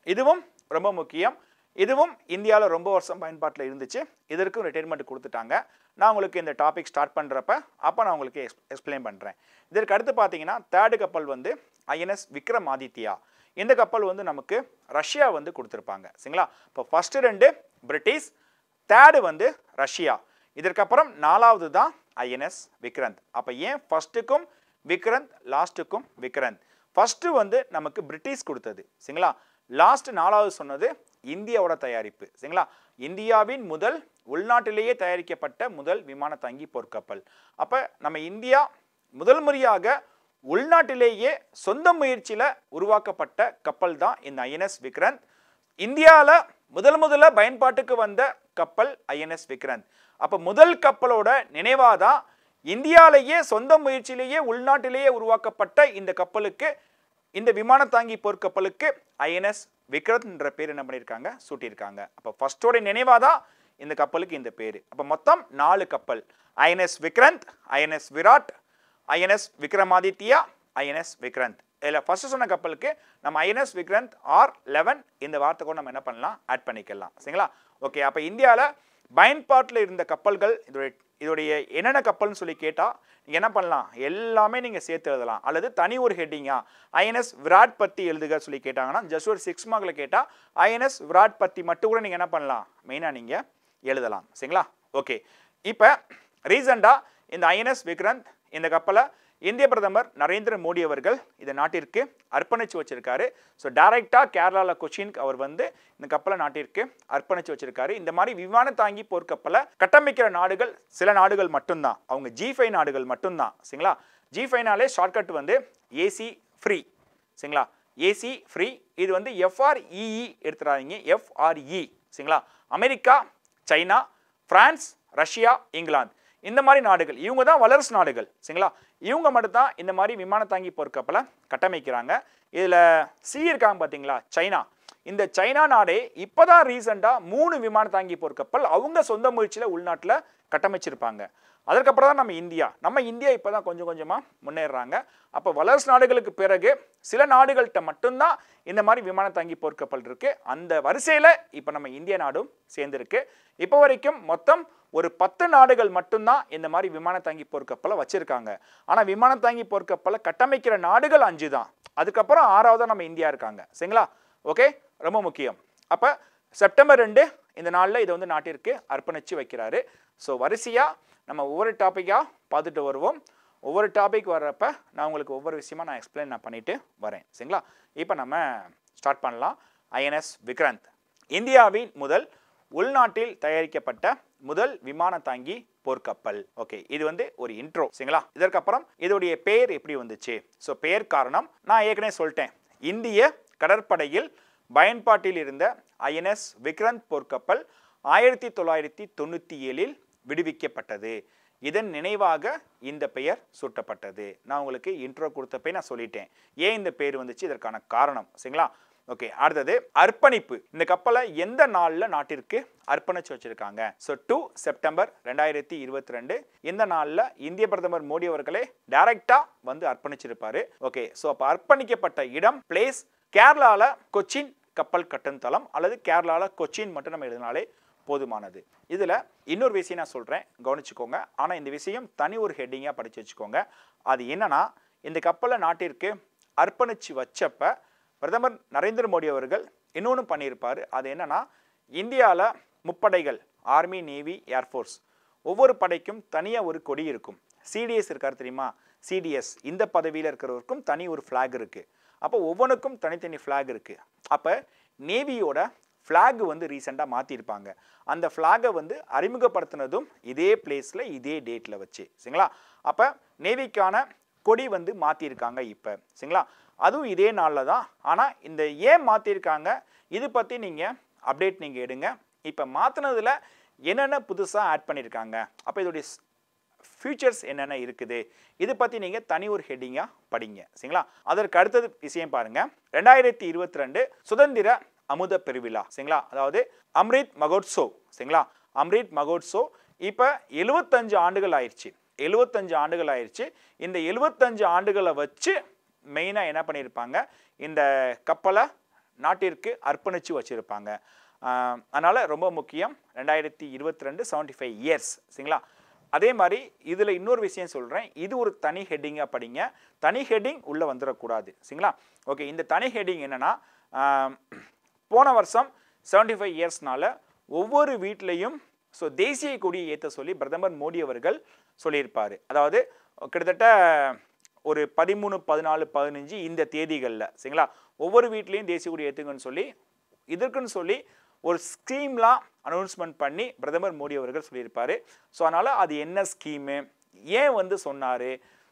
S1: இதுவும் ரொம்ப முக்கியம் இதுவும் இந்தியாவில் ரொம்ப வருஷம் பயன்பாட்டில் இருந்துச்சு இதற்கும் ரிட்டைர்மெண்ட் கொடுத்துட்டாங்க நான் உங்களுக்கு இந்த டாபிக் ஸ்டார்ட் பண்ணுறப்ப அப்போ நான் உங்களுக்கு எக்ஸ் எக்ஸ்பிளைன் பண்ணுறேன் இதற்கு அடுத்து பார்த்தீங்கன்னா தேர்டு கப்பல் வந்து ஐஎன்எஸ் விக்ரமாதித்யா இந்த கப்பல் வந்து நமக்கு ரஷ்யா வந்து கொடுத்துருப்பாங்க சரிங்களா இப்போ ஃபஸ்ட்டு ரெண்டு பிரிட்டிஷ் தேர்டு வந்து ரஷ்யா இதற்கப்புறம் நாலாவது தான் ஐஎன்எஸ் விக்ரந்த் அப்போ ஏன் ஃபஸ்ட்டுக்கும் விக்ரந்த் லாஸ்ட்டுக்கும் விக்ரந்த் ஃபஸ்ட்டு வந்து நமக்கு பிரிட்டிஷ் கொடுத்தது சரிங்களா லாஸ்ட் நாலாவது சொன்னது இந்தியாவோட தயாரிப்பு சரிங்களா இந்தியாவின் முதல் உள்நாட்டிலேயே தயாரிக்கப்பட்ட முதல் விமான தாங்கி போர்க்கப்பல் அப்போ நம்ம இந்தியா முதல் முறையாக உள்நாட்டிலேயே சொந்த முயற்சியில் உருவாக்கப்பட்ட கப்பல் தான் இந்த ஐஎன்எஸ் விக்ரந்த் இந்தியாவில் முதல் முதல்ல பயன்பாட்டுக்கு வந்த கப்பல் ஐஎன்எஸ் விக்ரந்த் அப்போ முதல் கப்பலோட நினைவாக தான் இந்தியாவிலேயே சொந்த முயற்சியிலேயே உள்நாட்டிலேயே உருவாக்கப்பட்ட இந்த கப்பலுக்கு இந்த விமான தாங்கி போர்க்கப்பலுக்கு ஐஎன்எஸ் விக்ரந்த்ன்ற பேர் என்ன பண்ணியிருக்காங்க சூட்டியிருக்காங்க அப்போ ஃபர்ஸ்டோட நினைவாக தான் இந்த கப்பலுக்கு இந்த பேர் அப்போ மொத்தம் நாலு கப்பல் INS Vikrant INS Viraat INS Vikramaditya INS Vikrant இதில் ஃபர்ஸ்ட் சொன்ன கப்பலுக்கு நம்ம ஐஎன்எஸ் விக்ரந்த் ஆர் லெவன் இந்த வார்த்தை கூட நம்ம என்ன பண்ணலாம் ஆட் பண்ணிக்கலாம் சரிங்களா ஓகே அப்போ இந்தியாவில் பயன்பாட்டில் இருந்த கப்பல்கள் இதோடைய இதோடைய என்னென்ன கப்பல்னு சொல்லி கேட்டால் நீங்கள் என்ன பண்ணலாம் எல்லாமே நீங்கள் சேர்த்து எழுதலாம் அல்லது தனி ஒரு ஹெட்டிங்கா ஐஎன்எஸ் விராட் பற்றி எழுதுக சொல்லி கேட்டாங்கன்னா ஜஸ்ட் ஒரு சிக்ஸ் மார்க்கில் கேட்டால் ஐஎன்எஸ் விராட் பற்றி மட்டும் கூட நீங்கள் என்ன பண்ணலாம் மெயினாக நீங்கள் எழுதலாம் சரிங்களா ஓகே இப்போ ரீசெண்டாக இந்த ஐஎன்எஸ் விக்ரந்த் இந்த கப்பலை இந்திய பிரதமர் நரேந்திர மோடி அவர்கள் இந்த நாட்டிற்கு அர்ப்பணித்து வச்சிருக்காரு ஸோ டைரெக்டாக கேரளாவில் கொச்சினுக்கு அவர் வந்து இந்த கப்பலை நாட்டிற்கு அர்ப்பணித்து வச்சிருக்காரு இந்த மாதிரி விமான தாங்கி போர்க்கப்பலை கட்டமைக்கிற நாடுகள் சில நாடுகள் மட்டும்தான் அவங்க ஜி ஃபைவ் நாடுகள் மட்டும்தான் சரிங்களா ஜி ஃபைவ்னாலே ஷார்ட்கட் வந்து ஏசி ஃப்ரீ சரிங்களா ஏசி ஃப்ரீ இது வந்து எஃப்ஆர்இஇ எடுத்துறாதீங்க எஃப்ஆர்இ சரிங்களா America China France Russia England இந்த மாதிரி நாடுகள் இவங்க தான் வல்லரசு நாடுகள் சரிங்களா இவங்க மட்டும்தான் இந்த மாதிரி விமான தாங்கி போர்க்கப்பலை கட்டமைக்கிறாங்க இதில் சி இருக்காங்க பார்த்தீங்களா சைனா இந்த சைனா நாடே இப்போதான் ரீசெண்டாக மூணு விமான தாங்கி போர்க்கப்பல் அவங்க சொந்த முயற்சியில் உள்நாட்டில் கட்டமைச்சிருப்பாங்க அதற்கப்புறம் தான் நம்ம இந்தியா நம்ம இந்தியா இப்போ தான் கொஞ்சம் கொஞ்சமாக முன்னேறுறாங்க அப்போ வல்லரசு நாடுகளுக்கு பிறகு சில நாடுகள்கிட்ட மட்டும்தான் இந்த மாதிரி விமான தாங்கி போர்க்கப்பல் இருக்கு அந்த வரிசையில் இப்போ நம்ம இந்திய நாடும் சேர்ந்துருக்கு இப்போ வரைக்கும் மொத்தம் ஒரு பத்து நாடுகள் மட்டும்தான் இந்த மாதிரி விமான தாங்கி போர்க்கப்பலை வச்சிருக்காங்க ஆனால் விமான தாங்கி போர்க்கப்பலை கட்டமைக்கிற நாடுகள் அஞ்சு தான் அதுக்கப்புறம் ஆறாவதாக நம்ம இந்தியா இருக்காங்க சரிங்களா ஓகே ரொம்ப முக்கியம் அப்போ செப்டம்பர் ரெண்டு இந்த நாளில் இதை வந்து நாட்டிற்கு அர்ப்பணித்து வைக்கிறாரு ஸோ வரிசையாக நம்ம ஒவ்வொரு டாப்பிக்காக பார்த்துட்டு வருவோம் ஒவ்வொரு டாபிக் வர்றப்ப நான் உங்களுக்கு ஒவ்வொரு விஷயமா நான் எக்ஸ்பிளைன் நான் பண்ணிட்டு வரேன் சரிங்களா இப்போ நம்ம ஸ்டார்ட் பண்ணலாம் ஐஎன்எஸ் விக்ராந்த் இந்தியாவின் முதல் உள்நாட்டில் தயாரிக்கப்பட்ட முதல் விமான தாங்கி போர்க்கப்பல் ஓகே இது வந்து ஒரு இன்ட்ரோ சரிங்களா இதற்கப்புறம் இதோடைய பெயர் எப்படி வந்துச்சு ஸோ பெயர் காரணம் நான் ஏற்கனவே சொல்லிட்டேன் இந்திய கடற்படையில் பயன்பாட்டில் இருந்த ஐஎன்எஸ் விக்ரந்த் போர்க்கப்பல் ஆயிரத்தி தொள்ளாயிரத்தி தொண்ணூற்றி ஏழில் விடுவிக்கப்பட்டது இதன் நினைவாக இந்த பெயர் சூட்டப்பட்டது நான் உங்களுக்கு இன்ட்ரோ கொடுத்தப்பே நான் சொல்லிட்டேன் ஏன் இந்த பேர் வந்துச்சு இதற்கான காரணம் சரிங்களா ஓகே அடுத்தது அர்ப்பணிப்பு இந்த கப்பலை எந்த நாளில் நாட்டிற்கு அர்ப்பணிச்சு வச்சிருக்காங்க ஸோ டூ செப்டம்பர் ரெண்டாயிரத்தி இருபத்தி ரெண்டு இந்த நாளில் இந்திய பிரதமர் மோடி அவர்களே டைரக்டாக வந்து அர்ப்பணிச்சிருப்பாரு ஓகே ஸோ அப்போ அர்ப்பணிக்கப்பட்ட இடம் பிளேஸ் கேரளாவில் கொச்சின் கப்பல் கட்டும் தளம் அல்லது கேரளாவில் கொச்சின் மட்டும் நம்ம எழுதினாலே போதுமானது இதில் இன்னொரு விஷயம் நான் சொல்கிறேன் கவனிச்சுக்கோங்க ஆனால் இந்த விஷயம் தனி ஒரு ஹெட்டிங்காக படித்து வச்சுக்கோங்க அது என்னன்னா இந்த கப்பலை நாட்டிற்கு அர்ப்பணித்து வச்சப்ப பிரதமர் நரேந்திர மோடி அவர்கள் இன்னொன்று பண்ணியிருப்பார் அது என்னன்னா இந்தியாவில் முப்படைகள் ஆர்மி நேவி ஏர்ஃபோர்ஸ் ஒவ்வொரு படைக்கும் தனியாக ஒரு கொடி இருக்கும் சிடிஎஸ் இருக்கார் தெரியுமா சிடிஎஸ் இந்த பதவியில் இருக்கிறவருக்கும் தனி ஒரு ஃப்ளாக் இருக்குது அப்போ ஒவ்வொன்றுக்கும் தனித்தனி ஃப்ளாக் இருக்குது அப்போ நேவியோட ஃப்ளாக் வந்து ரீசெண்டாக மாற்றிருப்பாங்க அந்த ஃப்ளாகை வந்து அறிமுகப்படுத்தினதும் இதே பிளேஸில் இதே டேட்டில் வச்சு சரிங்களா அப்போ நேவிக்கான கொடி வந்து மாற்றிருக்காங்க இப்போ சரிங்களா அதுவும் இதே நாளில் தான் ஆனால் இந்த ஏன் மாற்றிருக்காங்க இது பற்றி நீங்கள் அப்டேட் நீங்கள் எடுங்க இப்போ மாற்றினதில் என்னென்ன புதுசாக ஆட் பண்ணியிருக்காங்க அப்போ இதோடைய ஃபியூச்சர்ஸ் என்னென்ன இருக்குது இது பற்றி நீங்கள் தனி ஒரு ஹெட்டிங்காக படிங்க சரிங்களா அதற்கு அடுத்தது விஷயம் பாருங்கள் ரெண்டாயிரத்தி இருபத்தி ரெண்டு சுதந்திர அமுத பெருவிழா சரிங்களா அதாவது அம்ரித் மகோத்சவ் சரிங்களா அம்ரித் மகோத்சவ் இப்போ எழுபத்தஞ்சு ஆண்டுகள் ஆயிடுச்சு எழுபத்தஞ்சு ஆண்டுகள் ஆயிடுச்சு இந்த எழுபத்தஞ்சு ஆண்டுகளை வச்சு மெயினாக என்ன பண்ணியிருப்பாங்க இந்த கப்பலை நாட்டிற்கு அர்ப்பணித்து வச்சுருப்பாங்க அதனால் ரொம்ப முக்கியம் ரெண்டாயிரத்தி இருபத்தி ரெண்டு செவன்ட்டி ஃபைவ் இயர்ஸ் சரிங்களா அதே மாதிரி இதில் இன்னொரு விஷயம் சொல்கிறேன் இது ஒரு தனி ஹெட்டிங்காக படிங்க தனி ஹெட்டிங் உள்ளே வந்துடக்கூடாது சரிங்களா ஓகே இந்த தனி ஹெட்டிங் என்னென்னா போன வருஷம் செவன்ட்டி ஃபைவ் இயர்ஸ்னால ஒவ்வொரு வீட்லேயும் ஸோ தேசிய கொடியை ஏற்ற சொல்லி பிரதமர் மோடி அவர்கள் சொல்லியிருப்பார் அதாவது கிட்டத்தட்ட ஒரு பதிமூணு பதினாலு பதினஞ்சு இந்த தேதிகளில் சரிங்களா ஒவ்வொரு வீட்லேயும் தேசிய கொடி ஏற்றுங்கன்னு சொல்லி இதற்குன்னு சொல்லி ஒரு ஸ்கீம்லாம் அனௌன்ஸ்மெண்ட் பண்ணி பிரதமர் மோடி அவர்கள் சொல்லியிருப்பார் ஸோ அதனால் அது என்ன ஸ்கீமு ஏன் வந்து சொன்னார்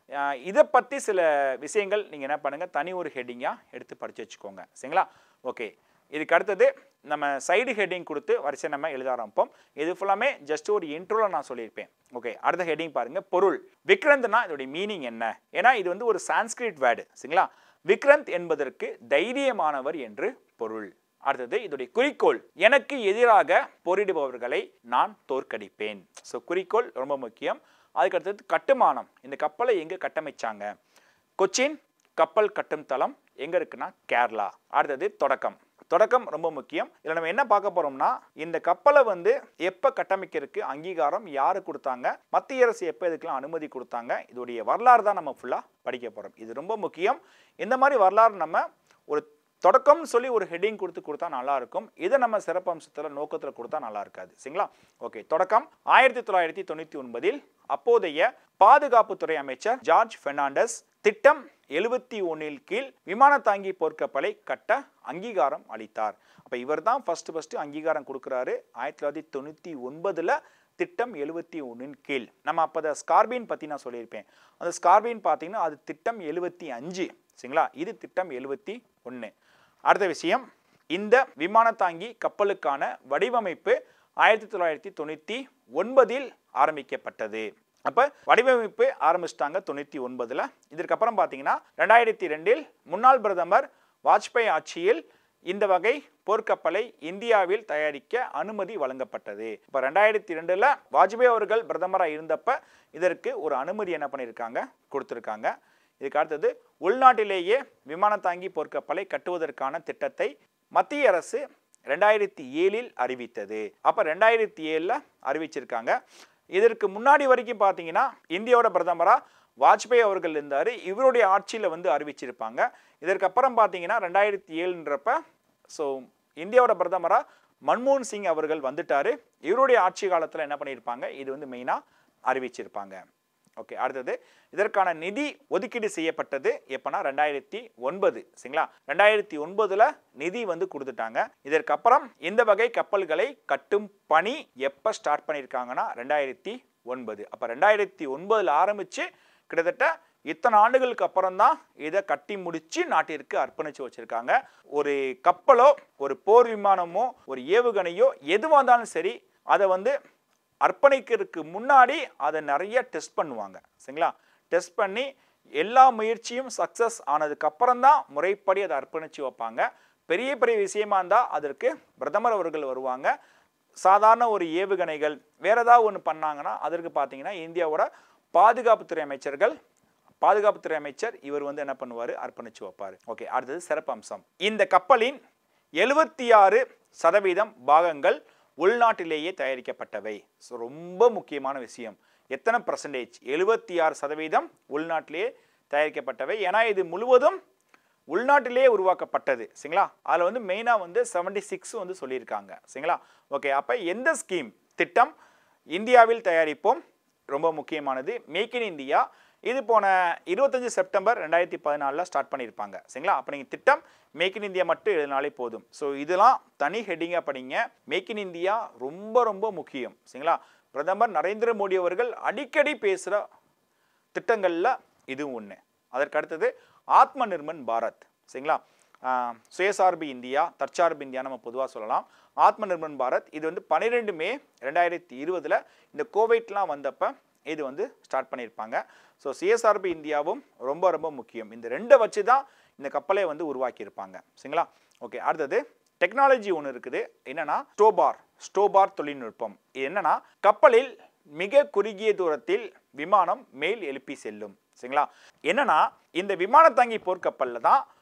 S1: இதை பற்றி சில விஷயங்கள் நீங்கள் என்ன பண்ணுங்கள் தனி ஒரு ஹெட்டிங்காக எடுத்து படித்து வச்சுக்கோங்க சரிங்களா ஓகே இதுக்கு அடுத்தது நம்ம சைடு ஹெட்டிங் கொடுத்து வரிசை நம்ம எழுத ஆரம்பிப்போம் இது ஃபுல்லாமே ஜஸ்ட் ஒரு இன்ட்ரோவில் நான் சொல்லியிருப்பேன் ஓகே அடுத்த ஹெட்டிங் பாருங்கள் பொருள் விக்ரந்த்னா இதோடைய மீனிங் என்ன ஏன்னா இது வந்து ஒரு சான்ஸ்கிரிட் வேர்டு சரிங்களா விக்ரந்த் என்பதற்கு தைரியமானவர் என்று பொருள் அடுத்தது இதோடைய குறிக்கோள் எனக்கு எதிராக போரிடுபவர்களை நான் தோற்கடிப்பேன் ஸோ குறிக்கோள் ரொம்ப முக்கியம் அதுக்கு அடுத்தது கட்டுமானம் இந்த கப்பலை எங்கே கட்டமைச்சாங்க கொச்சின் கப்பல் கட்டும் தளம் எங்கே இருக்குன்னா கேரளா அடுத்தது தொடக்கம் தொடக்கம் ரொம்ப முக்கியம் இதில் நம்ம என்ன பார்க்க போறோம்னா இந்த கப்பலை வந்து எப்போ கட்டமைக்கிறதுக்கு அங்கீகாரம் யாரு கொடுத்தாங்க மத்திய அரசு எப்போ இதுக்கெல்லாம் அனுமதி கொடுத்தாங்க இதோடைய வரலாறு தான் நம்ம ஃபுல்லாக படிக்க போகிறோம் இது ரொம்ப முக்கியம் இந்த மாதிரி வரலாறு நம்ம ஒரு தொடக்கம்னு சொல்லி ஒரு ஹெட்டிங் கொடுத்து கொடுத்தா நல்லா இருக்கும் இதை நம்ம சிறப்பம்சத்தில் நோக்கத்தில் கொடுத்தா நல்லா இருக்காது சரிங்களா ஓகே தொடக்கம் ஆயிரத்தி தொள்ளாயிரத்தி தொண்ணூற்றி ஒன்பதில் அப்போதைய பாதுகாப்புத்துறை அமைச்சர் ஜார்ஜ் பெர்னாண்டஸ் திட்டம் எழுபத்தி ஒன்றில் கீழ் விமான தாங்கி போர்க்கப்பலை கட்ட அங்கீகாரம் அளித்தார் அப்போ இவர் தான் ஃபர்ஸ்ட் ஃபர்ஸ்ட் அங்கீகாரம் கொடுக்குறாரு ஆயிரத்தி தொள்ளாயிரத்தி தொண்ணூற்றி ஒன்பதில் திட்டம் எழுபத்தி ஒன்றின் கீழ் நம்ம அப்போ அதை ஸ்கார்பின் பற்றி நான் சொல்லியிருப்பேன் அந்த ஸ்கார்பின் பார்த்தீங்கன்னா அது திட்டம் எழுபத்தி அஞ்சு சரிங்களா இது திட்டம் எழுபத்தி ஒன்று அடுத்த விஷயம் இந்த விமான தாங்கி கப்பலுக்கான வடிவமைப்பு ஆயிரத்தி தொள்ளாயிரத்தி தொண்ணூற்றி ஒன்பதில் ஆரம்பிக்கப்பட்டது அப்போ வடிவமைப்பு ஆரம்பிச்சிட்டாங்க தொண்ணூற்றி ஒன்பதில் இதற்கப்புறம் பார்த்தீங்கன்னா ரெண்டாயிரத்தி ரெண்டில் முன்னாள் பிரதமர் வாஜ்பாய் ஆட்சியில் இந்த வகை போர்க்கப்பலை இந்தியாவில் தயாரிக்க அனுமதி வழங்கப்பட்டது இப்போ ரெண்டாயிரத்தி ரெண்டில் வாஜ்பாய் அவர்கள் பிரதமராக இருந்தப்ப இதற்கு ஒரு அனுமதி என்ன பண்ணியிருக்காங்க கொடுத்துருக்காங்க இதுக்கு அடுத்தது உள்நாட்டிலேயே விமான தாங்கி போர்க்கப்பலை கட்டுவதற்கான திட்டத்தை மத்திய அரசு ரெண்டாயிரத்தி ஏழில் அறிவித்தது அப்போ ரெண்டாயிரத்தி ஏழில் அறிவிச்சிருக்காங்க இதற்கு முன்னாடி வரைக்கும் பார்த்தீங்கன்னா இந்தியாவோட பிரதமராக வாஜ்பாய் அவர்கள் இருந்தார் இவருடைய ஆட்சியில் வந்து அறிவிச்சிருப்பாங்க இதற்கப்புறம் பார்த்தீங்கன்னா ரெண்டாயிரத்தி ஏழுன்றப்ப ஸோ இந்தியாவோட பிரதமராக மன்மோகன் சிங் அவர்கள் வந்துட்டார் இவருடைய ஆட்சி காலத்தில் என்ன பண்ணியிருப்பாங்க இது வந்து மெயினாக அறிவிச்சிருப்பாங்க ஓகே அடுத்தது இதற்கான நிதி ஒதுக்கீடு செய்யப்பட்டது எப்போனா ரெண்டாயிரத்தி ஒன்பது சரிங்களா ரெண்டாயிரத்தி ஒன்பதுல நிதி வந்து கொடுத்துட்டாங்க இதற்கப்புறம் இந்த வகை கப்பல்களை கட்டும் பணி எப்போ ஸ்டார்ட் பண்ணியிருக்காங்கன்னா ரெண்டாயிரத்தி ஒன்பது அப்போ ரெண்டாயிரத்தி ஒன்பதில் ஆரம்பித்து கிட்டத்தட்ட இத்தனை ஆண்டுகளுக்கு அப்புறம் தான் இதை கட்டி முடிச்சு நாட்டிற்கு அர்ப்பணிச்சு வச்சிருக்காங்க ஒரு கப்பலோ ஒரு போர் விமானமோ ஒரு ஏவுகணையோ எதுவாக இருந்தாலும் சரி அதை வந்து அர்ப்பணிக்கிறதுக்கு முன்னாடி அதை நிறைய டெஸ்ட் பண்ணுவாங்க சரிங்களா டெஸ்ட் பண்ணி எல்லா முயற்சியும் சக்ஸஸ் ஆனதுக்கு அப்புறம் தான் முறைப்படி அதை அர்ப்பணிச்சு வைப்பாங்க பெரிய பெரிய விஷயமா இருந்தால் அதற்கு பிரதமர் அவர்கள் வருவாங்க சாதாரண ஒரு ஏவுகணைகள் வேற ஏதாவது ஒன்று பண்ணாங்கன்னா அதற்கு பார்த்தீங்கன்னா இந்தியாவோட பாதுகாப்புத்துறை அமைச்சர்கள் பாதுகாப்புத்துறை அமைச்சர் இவர் வந்து என்ன பண்ணுவார் அர்ப்பணிச்சு வைப்பார் ஓகே அடுத்தது சிறப்பு அம்சம் இந்த கப்பலின் எழுபத்தி ஆறு சதவீதம் பாகங்கள் உள்நாட்டிலேயே தயாரிக்கப்பட்டவை ஸோ ரொம்ப முக்கியமான விஷயம் எத்தனை பர்சன்டேஜ் எழுபத்தி ஆறு சதவீதம் உள்நாட்டிலேயே தயாரிக்கப்பட்டவை ஏன்னா இது முழுவதும் உள்நாட்டிலேயே உருவாக்கப்பட்டது சரிங்களா அதில் வந்து மெயினாக வந்து செவன்டி சிக்ஸ் வந்து சொல்லியிருக்காங்க சரிங்களா ஓகே அப்போ எந்த ஸ்கீம் திட்டம் இந்தியாவில் தயாரிப்போம் ரொம்ப முக்கியமானது மேக் இன் இந்தியா இது போன இருபத்தஞ்சு செப்டம்பர் ரெண்டாயிரத்தி பதினாலில் ஸ்டார்ட் பண்ணியிருப்பாங்க சரிங்களா அப்போ நீங்கள் திட்டம் மேக் இன் இந்தியா மட்டும் எழுதினாலே போதும் ஸோ இதெல்லாம் தனி ஹெட்டிங்காக படிங்க மேக் இன் இந்தியா ரொம்ப ரொம்ப முக்கியம் சரிங்களா பிரதமர் நரேந்திர மோடி அவர்கள் அடிக்கடி பேசுகிற திட்டங்களில் இதுவும் ஒன்று அதற்கு அடுத்தது ஆத்ம நிர்மன் பாரத் சரிங்களா ஆஹ் சுயசார்பு இந்தியா தற்சார்பு இந்தியா நம்ம பொதுவாக சொல்லலாம் ஆத்ம நிர்மன் பாரத் இது வந்து பன்னிரெண்டு மே ரெண்டாயிரத்தி இருபதில் இந்த கோவிட்லாம் வந்தப்ப இது வந்து ஸ்டார்ட் பண்ணியிருப்பாங்க ஸோ சுயசார்பு இந்தியாவும் ரொம்ப ரொம்ப முக்கியம் இந்த ரெண்டை வச்சு தான் இந்த கப்பலை வந்து உருவாக்கியிருப்பாங்க சரிங்களா ஓகே அடுத்தது டெக்னாலஜி ஒன்று இருக்குது என்னன்னா ஸ்டோபார் ஸ்டோபார் தொழில்நுட்பம் இது என்னன்னா கப்பலில் மிக குறுகிய தூரத்தில் விமானம் மேல் எழுப்பி செல்லும் சரிங்களா என்னன்னா இந்த விமான தாங்கி போர்க்கப்பல்ல தான்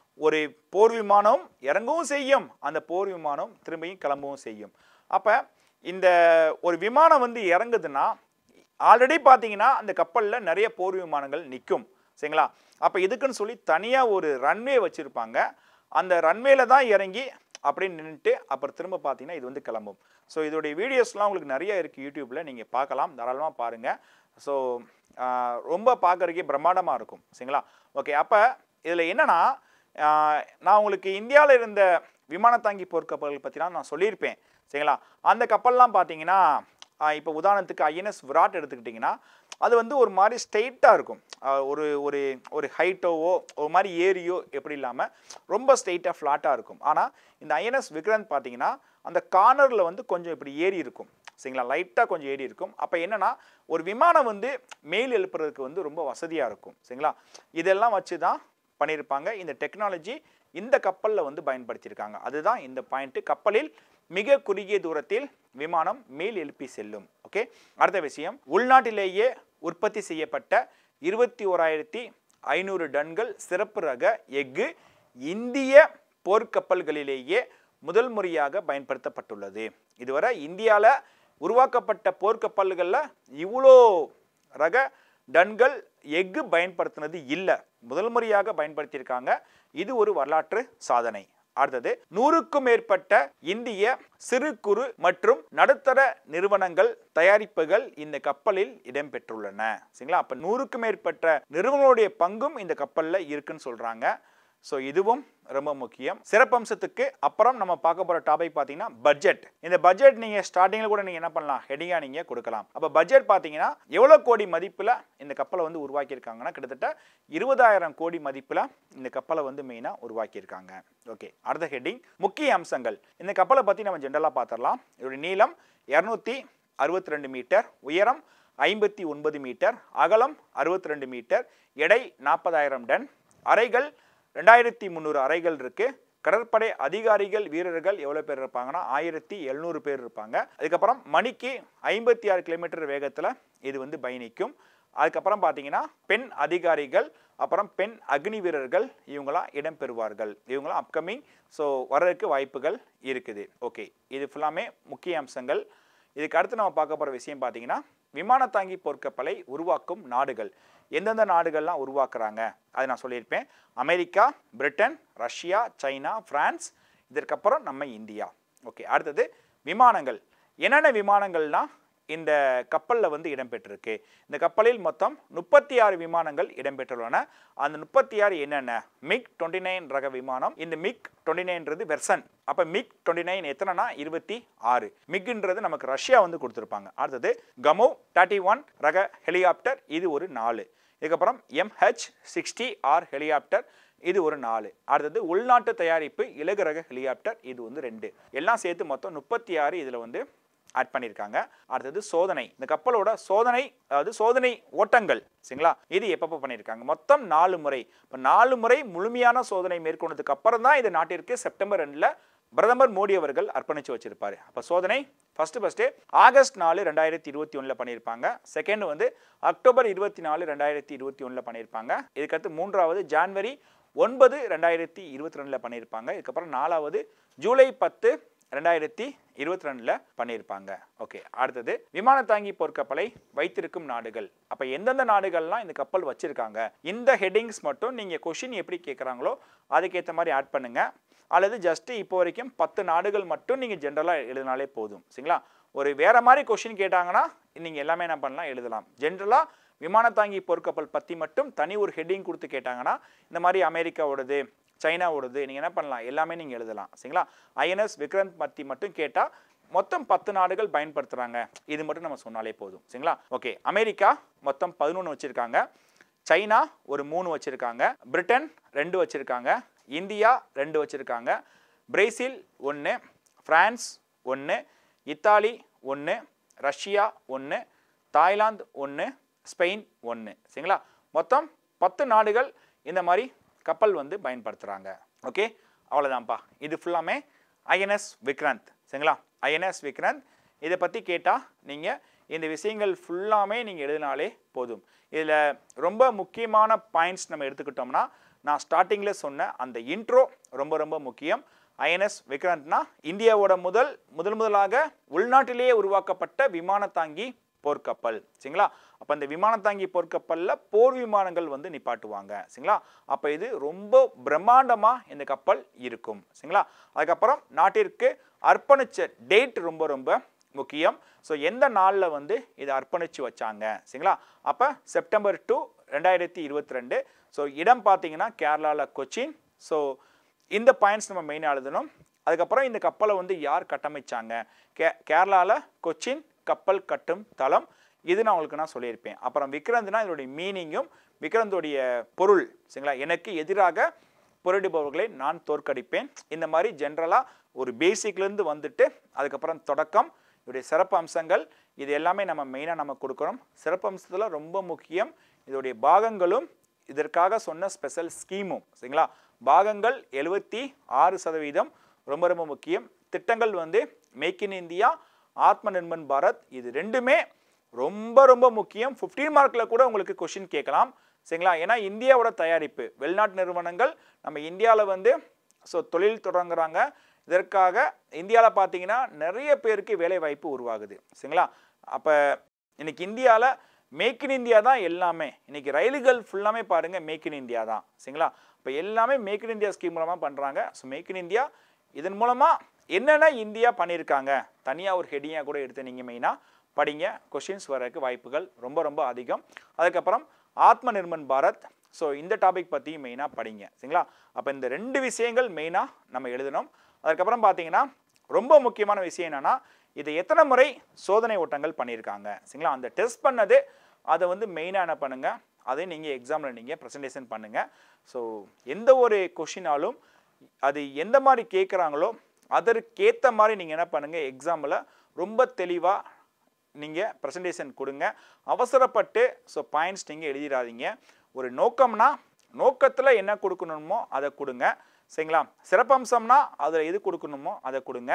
S1: ஒரு போர் விமானம் இறங்கவும் செய்யும் அந்த போர் விமானம் திரும்பியும் கிளம்பவும் செய்யும் அப்போ இந்த ஒரு விமானம் வந்து இறங்குதுன்னா ஆல்ரெடி பார்த்தீங்கன்னா அந்த கப்பலில் நிறைய போர் விமானங்கள் நிற்கும் சரிங்களா அப்போ இதுக்குன்னு சொல்லி தனியாக ஒரு ரன்வே வச்சுருப்பாங்க அந்த ரன்வேல தான் இறங்கி அப்படியே நின்றுட்டு அப்புறம் திரும்ப பார்த்தீங்கன்னா இது வந்து கிளம்பும் ஸோ இதோடைய வீடியோஸ்லாம் உங்களுக்கு நிறைய இருக்குது யூடியூப்பில் நீங்கள் பார்க்கலாம் தாராளமாக பாருங்கள் ஸோ ரொம்ப பார்க்குறதுக்கே பிரம்மாண்டமாக இருக்கும் சரிங்களா ஓகே அப்போ இதில் என்னென்னா நான் உங்களுக்கு இந்தியாவில் இருந்த விமானத்தாங்கி போர்க்கப்பல்கள் பற்றிலாம் நான் சொல்லியிருப்பேன் சரிங்களா அந்த கப்பல்லாம் பார்த்தீங்கன்னா இப்போ உதாரணத்துக்கு ஐஎன்எஸ் விராட் எடுத்துக்கிட்டிங்கன்னா அது வந்து ஒரு மாதிரி ஸ்ட்ரெயிட்டாக இருக்கும் ஆஹ் ஒரு ஒரு ஒரு ஹைட்டோவோ ஒரு மாதிரி ஏரியோ எப்படி இல்லாமல் ரொம்ப ஸ்ட்ரெயிட்டாக ஃப்ளாட்டாக இருக்கும் ஆனால் இந்த ஐஎன்எஸ் விக்ராந்த் பார்த்தீங்கன்னா அந்த கார்னரில் வந்து கொஞ்சம் இப்படி ஏறி இருக்கும் சரிங்களா லைட்டாக கொஞ்சம் ஏறி இருக்கும் அப்போ என்னென்னா ஒரு விமானம் வந்து மேல் எழுப்புறதுக்கு வந்து ரொம்ப வசதியாக இருக்கும் சரிங்களா இதெல்லாம் வச்சு தான் பண்ணியிருப்பாங்க இந்த டெக்னாலஜி இந்த கப்பலில் வந்து பயன்படுத்தியிருக்காங்க அதுதான் இந்த பாயிண்ட்டு கப்பலில் மிக குறுகிய தூரத்தில் விமானம் மேல் எழுப்பி செல்லும் ஓகே அடுத்த விஷயம் உள்நாட்டிலேயே உற்பத்தி செய்யப்பட்ட இருபத்தி ஓராயிரத்தி ஐநூறு டன்கள் சிறப்பு ரக எஃகு இந்திய போர்க்கப்பல்களிலேயே முதல் முறையாக பயன்படுத்தப்பட்டுள்ளது இதுவரை இந்தியாவில் உருவாக்கப்பட்ட போர்க்கப்பல்களில் இவ்வளோ ரக டன்கள் எஃகு பயன்படுத்தினது இல்லை முதல் முறையாக பயன்படுத்தியிருக்காங்க இது ஒரு வரலாற்று சாதனை அடுத்தது நூறுக்கும் மேற்பட்ட இந்திய சிறு குறு மற்றும் நடுத்தர நிறுவனங்கள் தயாரிப்புகள் இந்த கப்பலில் இடம்பெற்றுள்ளன சரிங்களா அப்ப நூறுக்கும் மேற்பட்ட நிறுவனங்களுடைய பங்கும் இந்த கப்பல்ல இருக்குன்னு சொல்றாங்க ஸோ இதுவும் ரொம்ப முக்கியம் சிறப்பம்சத்துக்கு அப்புறம் நம்ம பார்க்க போகிற டாபிக் பார்த்தீங்கன்னா பட்ஜெட் இந்த பட்ஜெட் நீங்கள் ஸ்டார்டிங்கில் கூட நீங்கள் என்ன பண்ணலாம் ஹெடிங்காக நீங்கள் கொடுக்கலாம் அப்போ பட்ஜெட் பார்த்தீங்கன்னா எவ்வளோ கோடி மதிப்பில் இந்த கப்பலை வந்து உருவாக்கியிருக்காங்கன்னா கிட்டத்தட்ட இருபதாயிரம் கோடி மதிப்பில் இந்த கப்பலை வந்து மெயினாக உருவாக்கியிருக்காங்க ஓகே அடுத்த ஹெட்டிங் முக்கிய அம்சங்கள் இந்த கப்பலை பற்றி நம்ம ஜென்ரலாக பார்த்துடலாம் இதோடைய நீளம் இரநூத்தி அறுபத்தி ரெண்டு மீட்டர் உயரம் ஐம்பத்தி ஒன்பது மீட்டர் அகலம் அறுபத்தி ரெண்டு மீட்டர் எடை நாற்பதாயிரம் டன் அறைகள் ரெண்டாயிரத்தி முந்நூறு அறைகள் இருக்கு கடற்படை அதிகாரிகள் வீரர்கள் எவ்வளோ பேர் இருப்பாங்கன்னா ஆயிரத்தி எழுநூறு பேர் இருப்பாங்க அதுக்கப்புறம் மணிக்கு ஐம்பத்தி ஆறு கிலோமீட்டர் வேகத்தில் இது வந்து பயணிக்கும் அதுக்கப்புறம் பார்த்தீங்கன்னா பெண் அதிகாரிகள் அப்புறம் பெண் அக்னி வீரர்கள் இவங்களாம் இடம்பெறுவார்கள் இவங்களாம் அப்கமிங் ஸோ வர்றதுக்கு வாய்ப்புகள் இருக்குது ஓகே இது ஃபுல்லாமே முக்கிய அம்சங்கள் இதுக்கு அடுத்து நம்ம பார்க்க போகிற விஷயம் பார்த்தீங்கன்னா விமானத்தாங்கி போர்க்கப்பலை உருவாக்கும் நாடுகள் எந்தெந்த நாடுகள்லாம் உருவாக்குறாங்க அதை நான் சொல்லியிருப்பேன் America Britain Russia China France இதற்கப்புறம் நம்ம இந்தியா ஓகே அடுத்தது விமானங்கள் என்னென்ன விமானங்கள்னா இந்த கப்பலில் வந்து இடம்பெற்றிருக்கு இந்த கப்பலில் மொத்தம் முப்பத்தி ஆறு விமானங்கள் இடம்பெற்றுள்ளன அந்த முப்பத்தி ஆறு என்னென்ன மிக் டுவெண்ட்டி நைன் ரக விமானம் இந்த மிக் டுவெண்ட்டி நைன்றது வெர்சன் அப்போ மிக் டுவெண்ட்டி நைன் எத்தனைனா இருபத்தி ஆறு மிக்ன்றது நமக்கு ரஷ்யா வந்து கொடுத்துருப்பாங்க அடுத்தது கமோ தேர்ட்டி ஒன் ரக ஹெலிகாப்டர் இது ஒரு நாலு இதுக்கப்புறம் எம்ஹெச் சிக்ஸ்டி ஆர் ஹெலிகாப்டர் இது ஒரு நாலு அடுத்தது உள்நாட்டு தயாரிப்பு இலகு ரக ஹெலிகாப்டர் இது வந்து ரெண்டு எல்லாம் சேர்த்து மொத்தம் முப்பத்தி ஆறு இதில் வந்து ஆட் பண்ணியிருக்காங்க அடுத்தது சோதனை இந்த கப்பலோட சோதனை அதாவது சோதனை ஓட்டங்கள் சரிங்களா இது எப்பப்போ பண்ணியிருக்காங்க மொத்தம் நாலு முறை இப்போ நாலு முறை முழுமையான சோதனை மேற்கொண்டதுக்கு அப்புறம் தான் இது நாட்டிற்கு செப்டம்பர் ரெண்டில் பிரதமர் மோடி அவர்கள் அர்ப்பணித்து வச்சிருப்பாரு அப்போ சோதனை ஃபஸ்ட்டு ஃபஸ்ட்டு ஆகஸ்ட் நாலு ரெண்டாயிரத்தி இருபத்தி ஒன்றில் பண்ணியிருப்பாங்க செகண்ட் வந்து அக்டோபர் இருபத்தி நாலு ரெண்டாயிரத்தி இருபத்தி ஒன்றில் பண்ணியிருப்பாங்க இதுக்கடுத்து மூன்றாவது ஜான்வரி ஒன்பது ரெண்டாயிரத்தி இருபத்தி ரெண்டில் பண்ணியிருப்பாங்க இதுக்கப்புறம் நாலாவது ஜூலை பத்து ரெண்டாயிரத்தி இருபத்தி ரெண்டில் பண்ணியிருப்பாங்க ஓகே அடுத்தது விமானத்தாங்கி போர்க்கப்பலை வைத்திருக்கும் நாடுகள் அப்போ எந்தெந்த நாடுகள்லாம் இந்த கப்பல் வச்சிருக்காங்க இந்த ஹெட்டிங்ஸ் மட்டும் நீங்கள் கொஷின் எப்படி கேட்குறாங்களோ அதுக்கேற்ற மாதிரி ஆட் பண்ணுங்க அல்லது ஜஸ்ட் இப்போ வரைக்கும் பத்து நாடுகள் மட்டும் நீங்கள் ஜென்ரலாக எழுதினாலே போதும் சரிங்களா ஒரு வேற மாதிரி கொஷின் கேட்டாங்கன்னா நீங்கள் எல்லாமே என்ன பண்ணலாம் எழுதலாம் ஜென்ரலாக விமானத்தாங்கி போர்க்கப்பல் பற்றி மட்டும் தனி ஒரு ஹெட்டிங் கொடுத்து கேட்டாங்கன்னா இந்த மாதிரி அமெரிக்காவோடது சைனாவோடது நீங்கள் என்ன பண்ணலாம் எல்லாமே நீங்கள் எழுதலாம் சரிங்களா ஐஎன்எஸ் விக்ராந்த் பற்றி மட்டும் கேட்டால் மொத்தம் பத்து நாடுகள் பயன்படுத்துகிறாங்க இது மட்டும் நம்ம சொன்னாலே போதும் சரிங்களா ஓகே அமெரிக்கா மொத்தம் பதினொன்று வச்சுருக்காங்க சைனா ஒரு மூணு வச்சுருக்காங்க பிரிட்டன் ரெண்டு வச்சுருக்காங்க இந்தியா ரெண்டு வச்சுருக்காங்க பிரேசில் ஒன்று ஃப்ரான்ஸ் ஒன்று இத்தாலி ஒன்று ரஷ்யா ஒன்று தாய்லாந்து ஒன்று ஸ்பெயின் ஒன்று சரிங்களா மொத்தம் பத்து நாடுகள் இந்த மாதிரி கப்பல் வந்து பயன்படுத்துகிறாங்க ஓகே அவ்வளோதான்ப்பா இது ஃபுல்லாமே ஐஎன்எஸ் விக்ராந்த் சரிங்களா ஐஎன்எஸ் விக்ராந்த் இதை பற்றி கேட்டால் நீங்கள் இந்த விஷயங்கள் ஃபுல்லாமே நீங்கள் எழுதினாலே போதும் இதில் ரொம்ப முக்கியமான பாயிண்ட்ஸ் நம்ம எடுத்துக்கிட்டோம்னா நான் ஸ்டார்டிங்கில் சொன்ன அந்த இன்ட்ரோ ரொம்ப ரொம்ப முக்கியம் ஐஎன்எஸ் விக்ராந்த்னா இந்தியாவோட முதல் முதல் முதலாக உள்நாட்டிலேயே உருவாக்கப்பட்ட விமானத்தாங்கி போர்க்கப்பல் சரிங்களா அப்போ இந்த விமானத்தாங்கி போர்க்கப்பலில் போர் விமானங்கள் வந்து நிப்பாட்டுவாங்க சரிங்களா அப்போ இது ரொம்ப பிரம்மாண்டமாக இந்த கப்பல் இருக்கும் சரிங்களா அதுக்கப்புறம் நாட்டிற்கு அர்ப்பணிச்ச டேட் ரொம்ப ரொம்ப முக்கியம் ஸோ எந்த நாளில் வந்து இதை அர்ப்பணித்து வச்சாங்க சரிங்களா அப்போ செப்டம்பர் டூ ரெண்டாயிரத்தி இருபத்தி ரெண்டு ஸோ இடம் பார்த்தீங்கன்னா கேரளாவில் கொச்சின் ஸோ இந்த பாயிண்ட்ஸ் நம்ம மெயினாக எழுதணும் அதுக்கப்புறம் இந்த கப்பலை வந்து யார் கட்டமைச்சாங்க கே கேரளாவில் கொச்சின் கப்பல் கட்டும் தளம் இது நான் உங்களுக்கு நான் சொல்லியிருப்பேன் அப்புறம் விக்ரந்த்னா இதோடைய மீனிங்கும் விக்ரந்தோடைய பொருள் சரிங்களா எனக்கு எதிராக போரிடுபவர்களை நான் தோற்கடிப்பேன் இந்த மாதிரி ஜென்ரலாக ஒரு பேசிக்லேருந்து வந்துட்டு அதுக்கப்புறம் தொடக்கம் இதோடைய சிறப்பு அம்சங்கள் இது எல்லாமே நம்ம மெயினாக நம்ம கொடுக்குறோம் சிறப்பு அம்சத்தில் ரொம்ப முக்கியம் இதோடைய பாகங்களும் இதற்காக சொன்ன ஸ்பெஷல் ஸ்கீமும் சரிங்களா பாகங்கள் எழுபத்தி ஆறு சதவீதம் ரொம்ப ரொம்ப முக்கியம் திட்டங்கள் வந்து மேக் இன் இந்தியா ஆத்ம நிர்மன் பாரத் இது ரெண்டுமே ரொம்ப ரொம்ப முக்கியம் 15 மார்க்கில் கூட உங்களுக்கு கொஷின் கேட்கலாம் சரிங்களா ஏன்னா இந்தியாவோட தயாரிப்பு வெளிநாட்டு நிறுவனங்கள் நம்ம இந்தியாவில் வந்து ஸோ தொழில் தொடங்குறாங்க இதற்காக இந்தியாவில் பார்த்தீங்கன்னா நிறைய பேருக்கு வேலை வாய்ப்பு உருவாகுது சரிங்களா அப்போ இன்னைக்கு இந்தியாவில் மேக் இன் இந்தியா தான் எல்லாமே இன்னைக்கு ரயில்கள் ஃபுல்லாமே பாருங்கள் மேக் இன் இந்தியா தான் சரிங்களா இப்போ எல்லாமே மேக் இன் இந்தியா ஸ்கீம் மூலமாக பண்ணுறாங்க ஸோ மேக் இன் இந்தியா இதன் மூலமாக என்னென்ன இந்தியா பண்ணியிருக்காங்க தனியாக ஒரு ஹெட்டிங்காக கூட எடுத்து நீங்கள் மெயினாக படிங்க கொஷின்ஸ் வரதுக்கு வாய்ப்புகள் ரொம்ப ரொம்ப அதிகம் அதுக்கப்புறம் ஆத்ம நிர்மன் பாரத் ஸோ இந்த டாபிக் பற்றியும் மெயினாக படிங்க சரிங்களா அப்போ இந்த ரெண்டு விஷயங்கள் மெயினாக நம்ம எழுதணும் அதுக்கப்புறம் பார்த்தீங்கன்னா ரொம்ப முக்கியமான விஷயம் என்னென்னா இதை எத்தனை முறை சோதனை ஓட்டங்கள் பண்ணியிருக்காங்க சரிங்களா அந்த டெஸ்ட் பண்ணது அதை வந்து மெயினாக என்ன பண்ணுங்கள் அதை நீங்கள் எக்ஸாமில் நீங்கள் ப்ரெசன்டேஷன் பண்ணுங்கள் ஸோ எந்த ஒரு கொஷினாலும் அது எந்த மாதிரி கேட்குறாங்களோ அதற்கேற்ற மாதிரி நீங்கள் என்ன பண்ணுங்கள் எக்ஸாமில் ரொம்ப தெளிவாக நீங்கள் ப்ரெசன்டேஷன் கொடுங்க அவசரப்பட்டு ஸோ பாயிண்ட்ஸ் நீங்கள் எழுதிடாதீங்க ஒரு நோக்கம்னா நோக்கத்தில் என்ன கொடுக்கணுமோ அதை கொடுங்க சரிங்களா சிறப்பம்சம்னா அதில் எது கொடுக்கணுமோ அதை கொடுங்க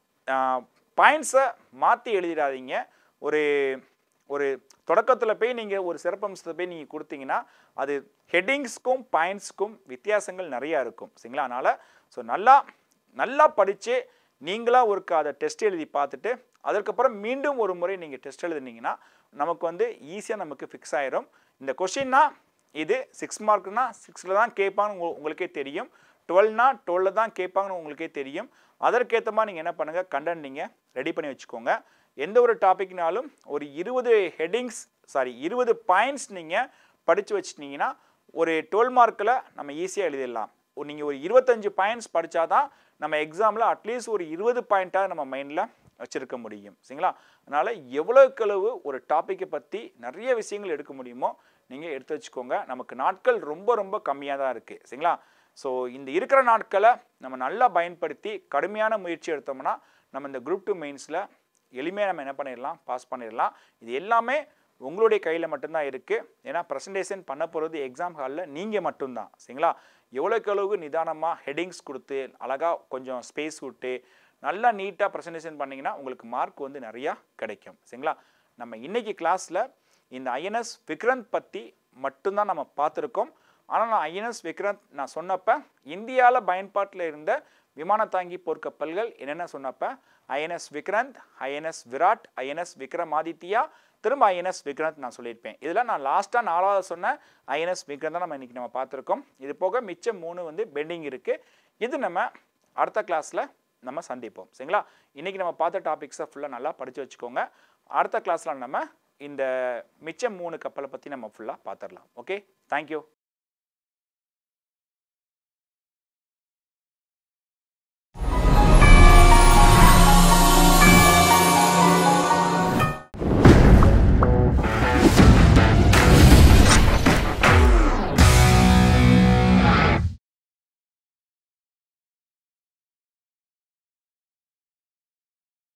S1: பாயிண்ட்ஸை மாற்றி எழுதிடாதீங்க ஒரு ஒரு தொடக்கத்தில் போய் நீங்கள் ஒரு சிறப்பம்சத்தை போய் நீங்கள் கொடுத்தீங்கன்னா அது ஹெட்டிங்ஸ்க்கும் பாயிண்ட்ஸ்க்கும் வித்தியாசங்கள் நிறையா இருக்கும் சரிங்களா அதனால் ஸோ நல்லா நல்லா படித்து நீங்களாக ஒருக்கு அதை டெஸ்ட் எழுதி பார்த்துட்டு அதற்கப்புறம் மீண்டும் ஒரு முறை நீங்கள் டெஸ்ட் எழுதுனீங்கன்னா நமக்கு வந்து ஈஸியாக நமக்கு ஃபிக்ஸ் ஆயிரும் இந்த கொஷின்னா இது சிக்ஸ் மார்க்னா சிக்ஸில் தான் கேட்பாங்கன்னு உங்க- உங்களுக்கே தெரியும் டுவெல்னா டுவெல்ல தான் கேட்பாங்கன்னு உங்களுக்கே தெரியும் அதற்கேற்ற மாதிரி நீங்கள் என்ன பண்ணுங்கள் கண்டென்ட் நீங்கள் ரெடி பண்ணி வச்சுக்கோங்க எந்த ஒரு டாபிக்னாலும் ஒரு இருபது ஹெட்டிங்ஸ் சாரி இருபது பாயிண்ட்ஸ் நீங்கள் படித்து வச்சிட்டிங்கன்னா ஒரு டுவெல் மார்க்கில் நம்ம ஈஸியாக எழுதிடலாம் நீங்கள் ஒரு இருபத்தஞ்சு பாயிண்ட்ஸ் படித்தா தான் நம்ம எக்ஸாமில் அட்லீஸ்ட் ஒரு இருபது பாயிண்ட்டாக நம்ம மைண்டில் வச்சுருக்க முடியும் சரிங்களா அதனால் எவ்வளோக்களவு ஒரு டாப்பிக்கை பற்றி நிறைய விஷயங்கள் எடுக்க முடியுமோ நீங்கள் எடுத்து வச்சுக்கோங்க நமக்கு நாட்கள் ரொம்ப ரொம்ப கம்மியாக தான் இருக்குது சரிங்களா ஸோ இந்த இருக்கிற நாட்களை நம்ம நல்லா பயன்படுத்தி கடுமையான முயற்சி எடுத்தோம்னா நம்ம இந்த குரூப் டூ மெயின்ஸில் எளிமையாக நம்ம என்ன பண்ணிடலாம் பாஸ் பண்ணிடலாம் இது எல்லாமே உங்களுடைய கையில் மட்டும்தான் இருக்குது ஏன்னா ப்ரெசன்டேஷன் பண்ண போகிறது எக்ஸாம் ஹாலில் நீங்கள் மட்டும்தான் சரிங்களா எவ்வளோக்கு அளவுக்கு நிதானமாக ஹெட்டிங்ஸ் கொடுத்து அழகாக கொஞ்சம் ஸ்பேஸ் விட்டு நல்லா நீட்டாக ப்ரெசன்டேஷன் பண்ணிங்கன்னா உங்களுக்கு மார்க் வந்து நிறையா கிடைக்கும் சரிங்களா நம்ம இன்னைக்கு கிளாஸில் இந்த ஐஎன்எஸ் விக்ரந்த் பற்றி மட்டும்தான் நம்ம பார்த்துருக்கோம் ஆனால் நான் ஐஎன்எஸ் விக்ரந்த் நான் சொன்னப்ப இந்தியாவில் பயன்பாட்டில் இருந்த விமானத்தாங்கி போர்க்கப்பல்கள் என்னென்ன சொன்னப்ப INS Vikrant INS Viraat INS Vikramaditya திரும்ப ஐஎன்எஸ் விக்ரந்த் நான் சொல்லியிருப்பேன் இதில் நான் லாஸ்ட்டாக நாலாவது சொன்ன ஐஎன்எஸ் விக்ரந்த் தான் நம்ம இன்றைக்கி நம்ம பார்த்துருக்கோம் இது போக மிச்சம் மூணு வந்து பெண்டிங் இருக்குது இது நம்ம அடுத்த கிளாஸில் நம்ம சந்திப்போம் சரிங்களா இன்றைக்கி நம்ம பார்த்த டாபிக்ஸை ஃபுல்லாக நல்லா படித்து வச்சுக்கோங்க அடுத்த கிளாஸில் நம்ம இந்த மிச்சம் மூணு கப்பலை பற்றி நம்ம ஃபுல்லாக பார்த்துடலாம் ஓகே தேங்க்யூ